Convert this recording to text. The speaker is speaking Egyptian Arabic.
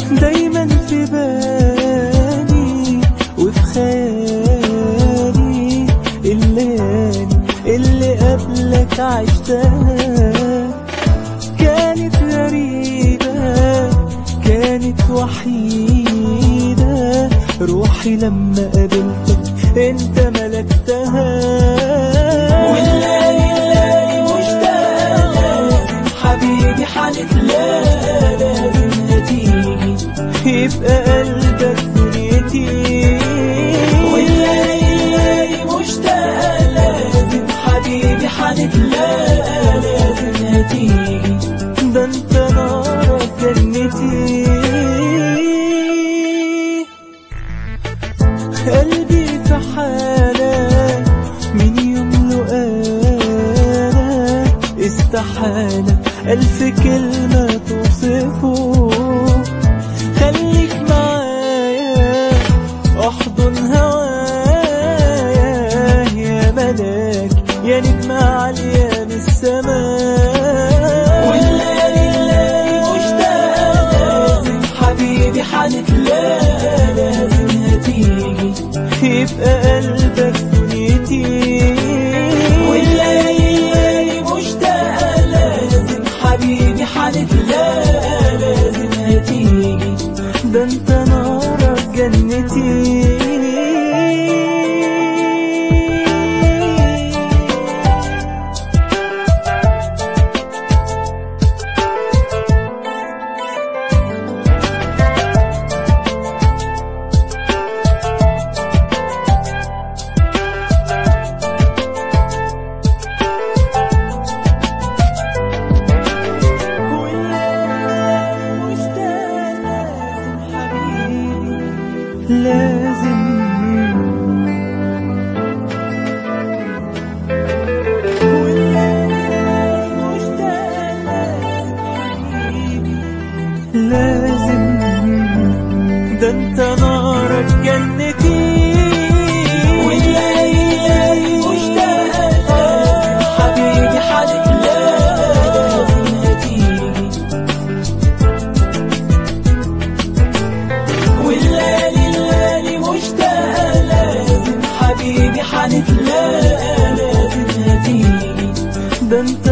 دايما في بالي وفي خيالي الليالي اللي قبلك عشتها كانت غريبة كانت وحيدة روحي لما قابلتك انت ملكتها والليالي الليالي مشتاقة لازم حبيبي حنتلاقى لازم هتيجي يبقى قلبك دنيتي والليالي الليالي مشتاقة لازم حبيبي حنتلاقى لازم هتيجي ده انت نارك جنتي قلبي في حالة من يوم لقانا استحالة ألف كلمة توصفه خليك معايا احضن هوايا يا ملاك يا نجمة عالية من السماء والليالي الليالي مشتاقة لازم حبيبي حنتلاقى لازم هتيجي يبقى قلبك دنيتي والليالي الليالي مشتاقة لازم حبيبي حنتلاقى لازم هتيجي ده انت نارك جنتي لازم لازم ده انت نارك جنتي والليالي الليالي مشتاقة لازم حبيبي حنتلاقى لازم هتيجي والليالي الليالي مشتاقة لازم حبيبي حنتلاقى لازم هتيجي ده انت